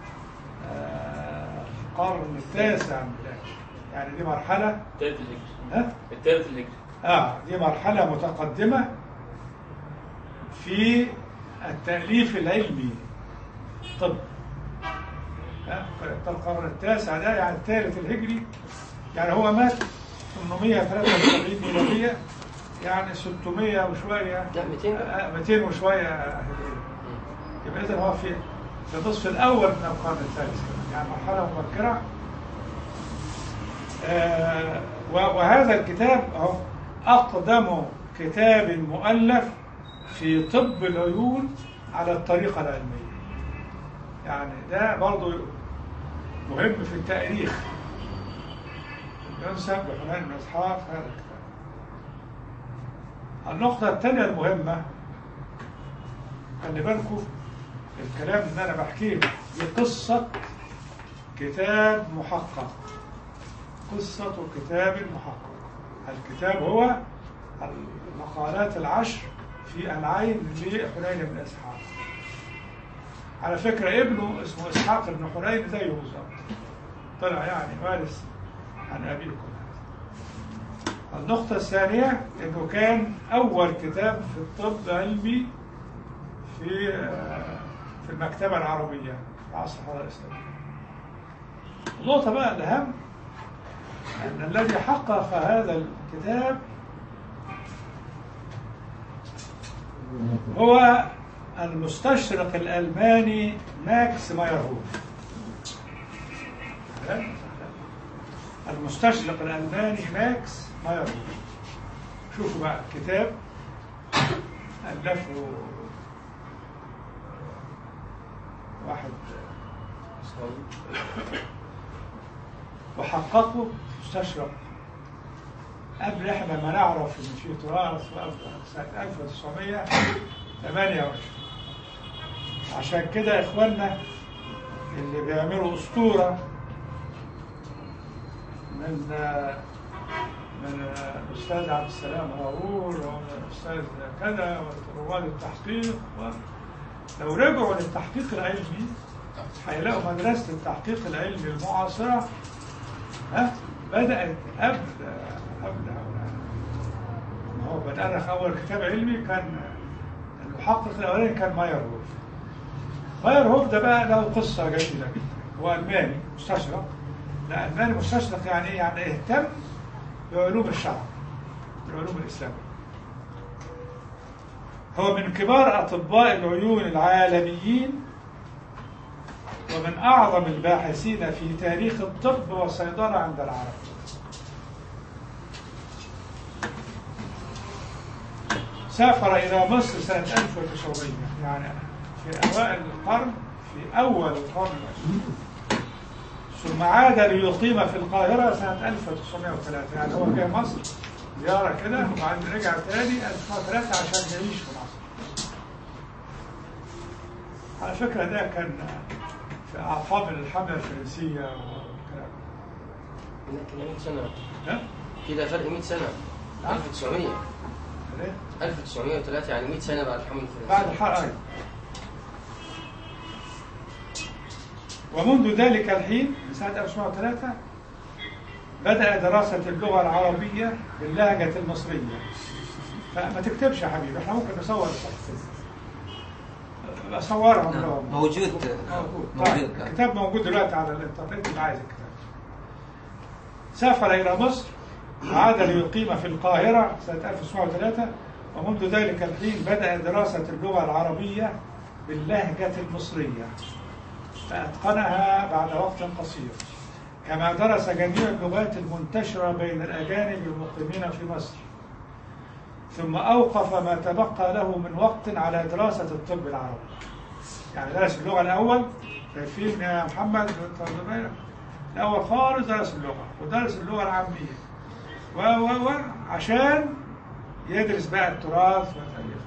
آه، القرن التاسع ميلادي يعني دي مرحلة الثالث الهجري ها؟ الثالث الهجري اه دي مرحلة متقدمة في التأليف العلمي طب ها؟ القرن التاسع ده يعني الثالث الهجري يعني هو مات 873 ميلادية يعني 600 وشوية لا 200 بقى. آه، 200 وشوية هجرية يبقى إذا هو في في النصف الأول من القرن الثالث يعني مرحلة مبكرة آه، و- وهذا الكتاب أهو أقدم كتاب مؤلف في طب العيون على الطريقة العلمية يعني ده برضو مهم في التاريخ ينسب لحنين بن إسحاق هذا الكتاب النقطة الثانية المهمة خلي بالكم الكلام اللي أنا بحكيه دي قصة كتاب محقق قصة كتاب محقق الكتاب هو المقالات العشر في العين لحنين بن إسحاق على فكرة ابنه اسمه إسحاق بن حنين زيه بالظبط طلع يعني وارث عن أبيه كلها النقطة الثانية إنه كان أول كتاب في الطب علمي في آه، في المكتبة العربية في عصر الحضارة الإسلامية النقطة بقى الأهم أن الذي حقق هذا الكتاب هو المستشرق الألماني ماكس مايرهوف المستشرق الألماني ماكس مايرهوف شوفوا بقى كتاب ألفه واحد وحققه مستشرق قبل احنا ما نعرف ان في تراث وقبل سنه 1928 عشان كده اخواننا اللي بيعملوا اسطوره من من الاستاذ عبد السلام هارون ومن الاستاذ كذا ورواد التحقيق و- لو رجعوا للتحقيق العلمي هيلاقوا مدرسة التحقيق العلمي المعاصرة ها بدأت قبل قبل ما هو بنأرخ أول كتاب علمي كان المحقق الأولاني كان ماير هوف ماير هوف ده بقى له قصة جميلة جدا هو ألماني مستشرق لا ألماني مستشرق يعني إيه؟ يعني اهتم بعلوم الشرع العلوم الإسلامية هو من كبار أطباء العيون العالميين ومن أعظم الباحثين في تاريخ الطب والصيدلة عند العرب سافر إلى مصر سنة 1900 يعني في أوائل القرن في أول القرن العشرين ثم عاد ليقيم في القاهرة سنة 1903 يعني هو جاي مصر زيارة كده وبعدين رجع تاني 1903 عشان يعيش في مصر على فكرة ده كان في أعقاب الحملة الفرنسية والكلام كده 100 سنة ده كده فرق 100 سنة نعم. 1900 ليه؟ 1903 يعني 100 سنة بعد الحملة بعد الفرنسية الحرب أيضا ومنذ ذلك الحين من سنة 1903 بدأ دراسة اللغة العربية باللهجة المصرية فما تكتبش يا حبيبي احنا ممكن نصور الصفحة أصورها نعم. باللغة. موجود. موجود موجود. طيب. الكتاب موجود دلوقتي على الانترنت اللي عايز الكتاب سافر إلى مصر وعاد ليقيم في القاهرة سنة 1903 ومنذ ذلك الحين بدأ دراسة اللغة العربية باللهجة المصرية فأتقنها بعد وقت قصير كما درس جميع اللغات المنتشرة بين الأجانب المقيمين في مصر ثم أوقف ما تبقى له من وقت على دراسة الطب العربي يعني درس اللغة الأول شايفين يا محمد وأنت واخد بالك؟ الأول خالص درس اللغة ودرس اللغة العامية و و و عشان يدرس بقى التراث والتاريخ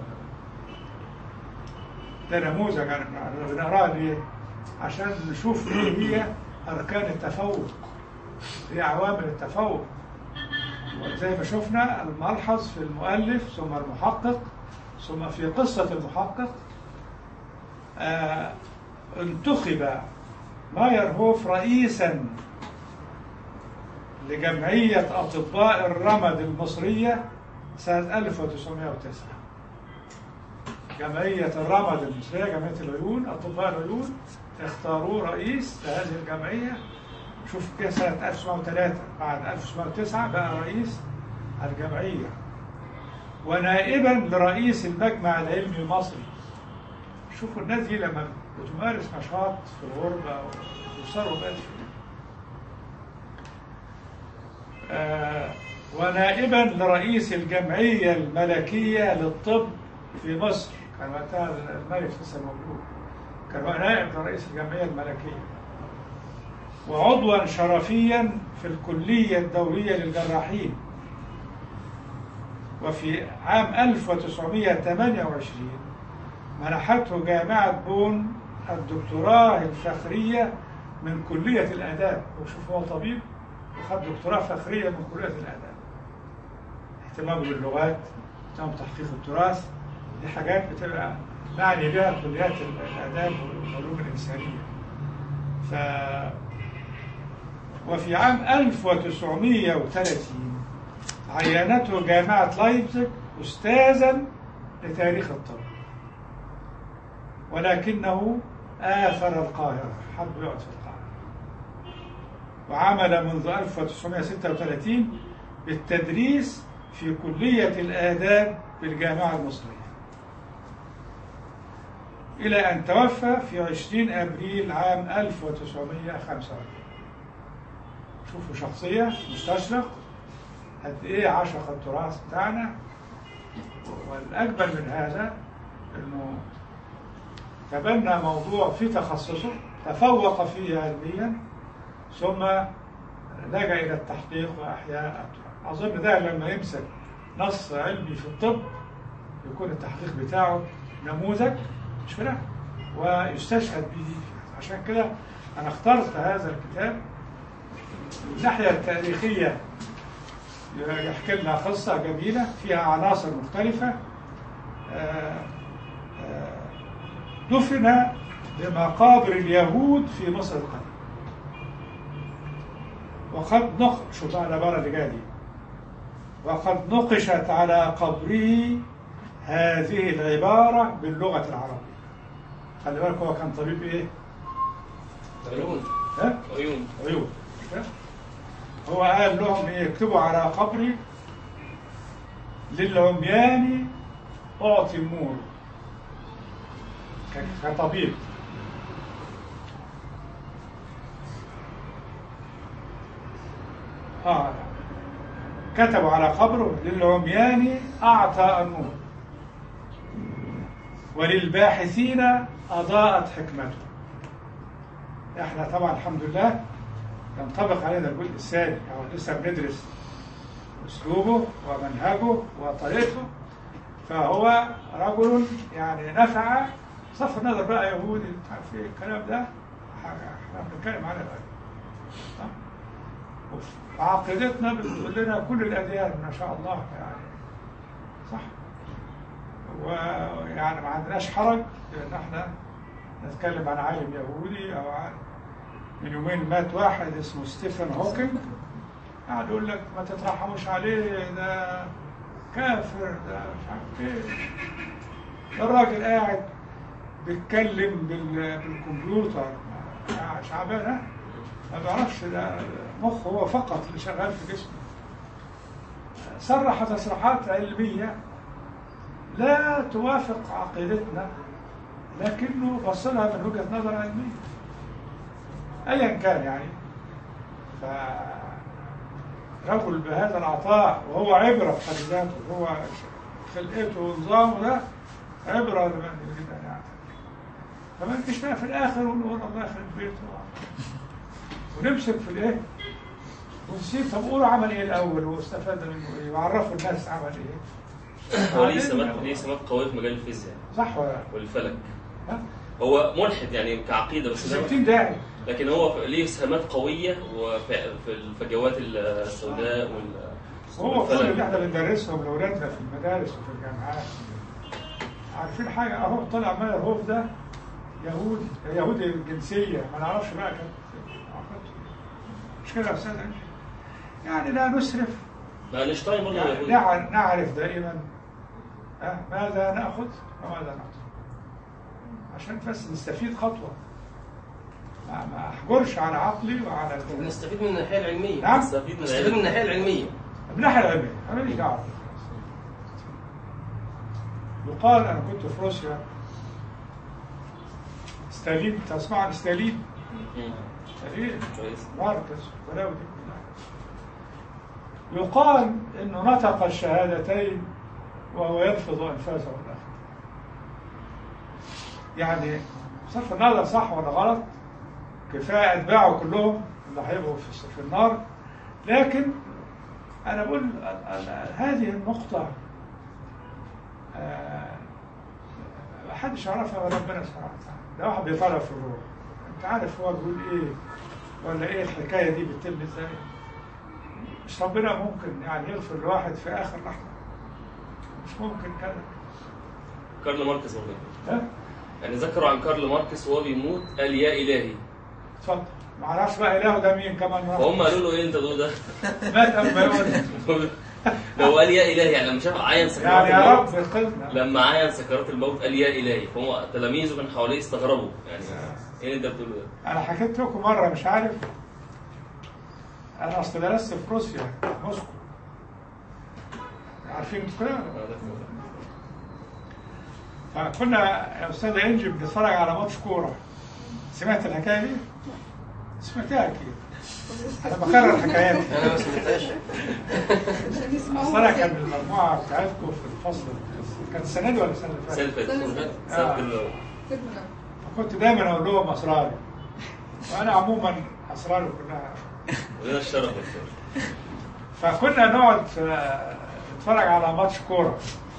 ده نموذج يعني بن- بنقراه ليه؟ عشان نشوف ايه هي أركان التفوق هي عوامل التفوق وزي ما شفنا الملحظ في المؤلف ثم المحقق ثم في قصة المحقق آه انتخب ماير هوف رئيسا لجمعية أطباء الرمد المصرية سنة 1909 جمعية الرمد المصرية جمعية العيون أطباء العيون اختاروه رئيس لهذه الجمعية شوف كده سنة 1903 بعد 1909 بقى رئيس الجمعية ونائبا لرئيس المجمع العلمي المصري شوفوا الناس دي لما بتمارس نشاط في الغربة أو يوصلوا بقى آه ونائبا لرئيس الجمعية الملكية للطب في مصر كان وقتها الملك لسه موجود كان نائب لرئيس الجمعية الملكية وعضوا شرفيا في الكلية الدولية للجراحين وفي عام 1928 منحته جامعة بون الدكتوراه الفخرية من كلية الآداب وشوف هو طبيب وخد دكتوراه فخرية من كلية الآداب اهتمام باللغات اهتمام بتحقيق التراث دي حاجات بتبقى معني بها كليات الآداب والعلوم الإنسانية ف وفي عام 1930 عينته جامعة لايبزيج أستاذا لتاريخ الطب ولكنه آثر القاهرة حب يقعد في القاهرة وعمل منذ 1936 بالتدريس في كلية الآداب بالجامعة المصرية إلى أن توفى في 20 أبريل عام 1945 شوفوا شخصية مستشرق قد إيه عشق التراث بتاعنا والأكبر من هذا إنه تبنى موضوع في تخصصه تفوق فيه علميا ثم لجأ إلى التحقيق وإحياء التراث أظن ده لما يمسك نص علمي في الطب يكون التحقيق بتاعه نموذج مش كده ويستشهد به عشان كده أنا اخترت هذا الكتاب من الناحية التاريخية يحكي لنا قصة جميلة فيها عناصر مختلفة آه، آه، دفن بمقابر اليهود في مصر القديمة وقد نق شوف بقى العبارة اللي جاية دي وقد نقشت على قبره هذه العبارة باللغة العربية خلي بالك هو كان طبيب ايه؟ عيون ها؟ عيون عيون ها؟ هو قال لهم ايه اكتبوا على قبري للعميان اعطي النور ك- كطبيب اه كتبوا على قبره للعميان اعطى النور وللباحثين اضاءت حكمته احنا طبعا الحمد لله ينطبق علينا الجزء الثاني او لسه بندرس اسلوبه ومنهجه وطريقته فهو رجل يعني نفع صرف النظر بقى يهودي مش عارف ايه الكلام ده حاجه احنا بنتكلم عليه بقى صح؟ وعقيدتنا بتقول لنا كل الاديان ما شاء الله يعني صح ويعني ما عندناش حرج ان احنا نتكلم عن عالم يهودي او عن من يومين مات واحد اسمه ستيفن هوكينج قاعد يقول لك ما تترحموش عليه ده كافر ده مش عارف ايه ده الراجل قاعد بيتكلم بال- بالكمبيوتر ما- شعبان ها؟ ما بيعرفش ده مخه هو فقط اللي شغال في جسمه صرح تصريحات علمية لا توافق عقيدتنا لكنه بص لها من وجهة نظر علمية ايا كان يعني ف رجل بهذا العطاء وهو عبرة في حد ذاته هو خلقته ونظامه ده عبرة لمن يريد أن يعتقد فما نجيش بقى في الآخر ونقول الله يخرب بيته ونمسك في الإيه؟ ونسيب طب قولوا عمل إيه الأول واستفاد منه إيه وعرفوا الناس عمل إيه هو ليه سمات ليه سمات قويه في مجال الفيزياء صح ولا لا؟ والفلك ها؟ هو ملحد يعني كعقيده بس ده 60 داعي لكن هو ليه سهامات قويه وفي في الفجوات السوداء وال هو كل والفلك. اللي احنا بندرسهم لاولادنا في المدارس وفي الجامعات عارفين حاجه اهو طلع ماير هوف ده يهودي يهودي الجنسيه ما نعرفش بقى كان مش كده يا استاذ أنجي؟ يعني لا نسرف ما اينشتاين برضه يعني يهودي نع- نعرف دائما ها، ماذا ناخذ وماذا نعطي عشان بس نستفيد خطوه ما ما احجرش على عقلي وعلى بنستفيد من الناحيه العلميه نعم نستفيد من نستفيد من العلم الناحيه العلميه من الناحية العلمية أنا ماليش دعوة يقال أنا كنت في روسيا ستالين تسمع عن ستالين مم. ستالين كويس ماركس ولاوي دي كلها يقال إنه نطق الشهادتين وهو يلفظ أنفاسه الآخر يعني بصرف النظر صح ولا غلط كفاية أتباعه كلهم اللي هيبقوا في في النار لكن أنا بقول ال- ال- هذه النقطة آه، ما حدش يعرفها ولا ربنا سبحانه وتعالى ده واحد بيطلع في الروح أنت عارف هو بيقول إيه ولا إيه الحكاية دي بتتم إزاي مش ربنا ممكن يعني يغفر لواحد في آخر لحظة مش ممكن كده كارل ماركس برضه ها يعني ذكروا عن كارل ماركس وهو بيموت قال يا الهي اتفضل ما اعرفش بقى اله ده مين كمان مرة. فهم قالوا له ايه انت تقول ده مات قبل ما يقول ده هو قال يا الهي يعني لما شاف عين سكرات يعني يا رب الموت انقذنا لما عين سكرات الموت قال يا الهي فهم تلاميذه من حواليه استغربوا يعني ايه اللي انت بتقوله ده؟ انا حكيت لكم مره مش عارف انا اصل درست في روسيا موسكو عارفين انتوا كده فكنا يا استاذ انجي بنتفرج على ماتش كوره سمعت الحكايه دي؟ سمعتها اكيد انا بكرر حكاياتي انا ما سمعتهاش عشان يسمعوا اصل انا كان المجموعه بتاعتكم في الفصل كانت السنه دي ولا السنه اللي السنه فاتت؟ اللي فاتت سنة سنة آه. كله سيبنا كنت دايما اقول لهم اسراري وانا عموما اسراري كلها ولنا الشرف يا دكتور. فكنا نقعد في- نتفرج على ماتش كوره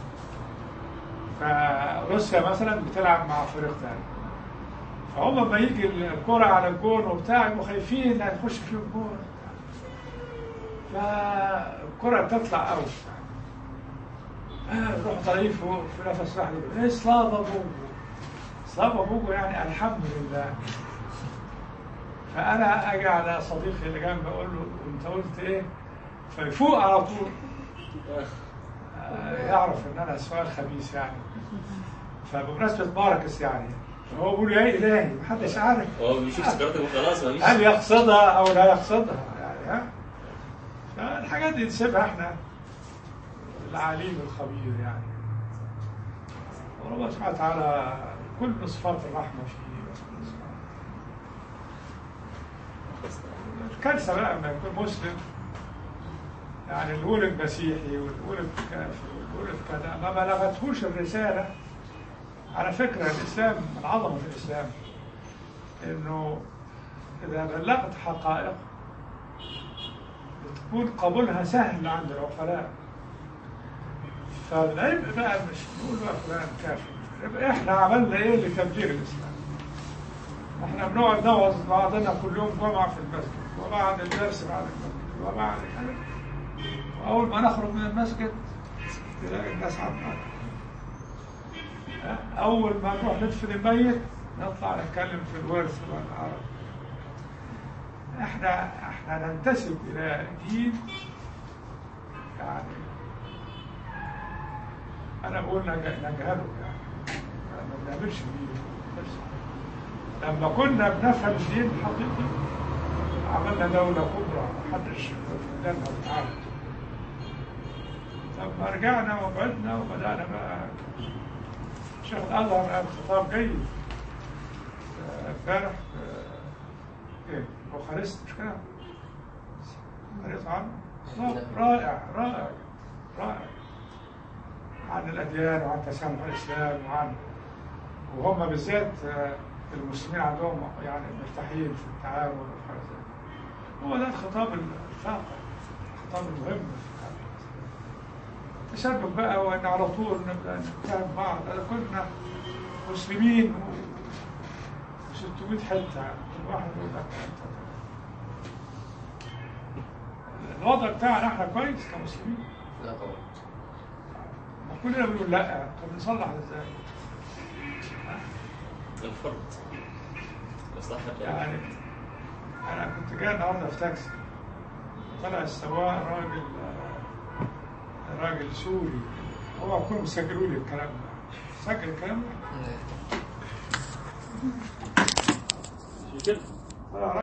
فروسيا مثلا بتلعب مع فريق تاني فهم لما يجي الكرة على الجون وبتاع يبقوا خايفين لا يخش فيهم جون فالكرة تطلع اوت آه، نروح طالعين فوق في نفس واحد يقول ايه سلافا بومبو صاب ابوه يعني الحمد لله فانا اجي على صديقي اللي جنبي اقول له انت قلت ايه فيفوق على طول آه، يعرف ان انا سؤال خبيث يعني فبمناسبه ماركس يعني هو بيقول يا الهي محدش عارف هو بيشوف سكرات وخلاص مفيش هل يقصدها او لا يقصدها يعني ها فالحاجات دي نسيبها احنا العليم الخبير يعني وربنا سبحانه وتعالى كل صفات الرحمه فيه الكارثه بقى لما يكون مسلم يعني اللي ولد مسيحي واللي ولد كافر واللي ولد كذا ما بلغتهوش الرساله على فكره الاسلام من عظمه الاسلام انه اذا بلغت حقائق بتكون قبولها سهل عند العقلاء فالعيب بقى مش نقول بقى فلان كافر يبقى احنا عملنا ايه لتبليغ الاسلام احنا بنقعد نوعظ بعضنا كل يوم جمعه في المسجد وبعد الدرس بعد المسجد وبعد كذا واول ما نخرج من المسجد تلاقي الناس عمالة اول ما نروح ندفن الميت نطلع نتكلم في الورث والعرب احنا احنا ننتسب الى دين يعني انا بقول نج- نجهله يعني ما بنعملش بيه بس لما كنا بنفهم الدين حقيقي عملنا دولة كبرى محدش قدامها وتعالى لما رجعنا وبعدنا وبدأنا بقى شيخ الأزهر قال خطاب جيد آه، امبارح آه، ايه بوخارست مش كده؟ قريت عنه؟ لا، رائع رائع رائع عن الأديان وعن تسامح الإسلام وعن وهم بالذات آه، المسلمين عندهم يعني مرتاحين في التعاون وفي حاجة زي كده. هو ده الخطاب الفاقع الخطاب المهم في الحياة. تشبك بقى وان على طول نبدا نتفاهم بعض اذا كنا مسلمين و 600 حته كل واحد يقول لك انت الوضع بتاعنا احنا كويس كمسلمين لا طبعا ما كلنا بنقول لا طب نصلح ازاي؟ الفرد مصلحة يعني انا كنت جاي النهارده في تاكسي طلع السواق راجل آه، راجل سوري هو كانوا مسجلوا لي الكلام ده سجل الكلام ده كده طلع